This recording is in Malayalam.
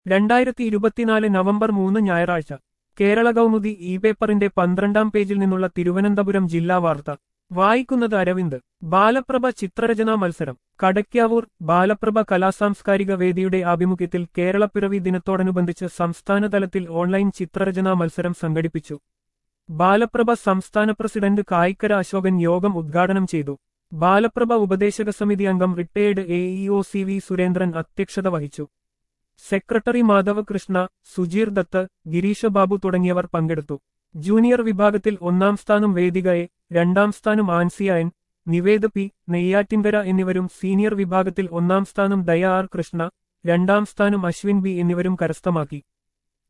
രണ്ടായിരത്തി ഇരുപത്തിനാല് നവംബർ മൂന്ന് ഞായറാഴ്ച കേരള കൗമുദി ഇ പേപ്പറിന്റെ പന്ത്രണ്ടാം പേജിൽ നിന്നുള്ള തിരുവനന്തപുരം ജില്ലാ വാർത്ത വായിക്കുന്നത് അരവിന്ദ് ബാലപ്രഭ ചിത്രരചനാ മത്സരം കടയ്ക്കാവൂർ ബാലപ്രഭ കലാസാംസ്കാരിക വേദിയുടെ ആഭിമുഖ്യത്തിൽ കേരളപ്പിറവി ദിനത്തോടനുബന്ധിച്ച് സംസ്ഥാനതലത്തിൽ ഓൺലൈൻ ചിത്രരചനാ മത്സരം സംഘടിപ്പിച്ചു ബാലപ്രഭ സംസ്ഥാന പ്രസിഡന്റ് കായിക്കര അശോകൻ യോഗം ഉദ്ഘാടനം ചെയ്തു ബാലപ്രഭ ഉപദേശക സമിതി അംഗം retired A E O C V Surendran അധ്യക്ഷത വഹിച്ചു സെക്രട്ടറി മാധവ കൃഷ്ണ സുജീർ ദത്ത് ഗിരീഷ ബാബു തുടങ്ങിയവർ പങ്കെടുത്തു ജൂനിയർ വിഭാഗത്തിൽ ഒന്നാം സ്ഥാനം വേദികയെ രണ്ടാം സ്ഥാനം ആൻസിയായൻ നിവേദ പി നെയ്യാറ്റിൻകര എന്നിവരും സീനിയർ വിഭാഗത്തിൽ ഒന്നാം സ്ഥാനം ദയ ആർ കൃഷ്ണ രണ്ടാം സ്ഥാനം അശ്വിൻ ബി എന്നിവരും കരസ്ഥമാക്കി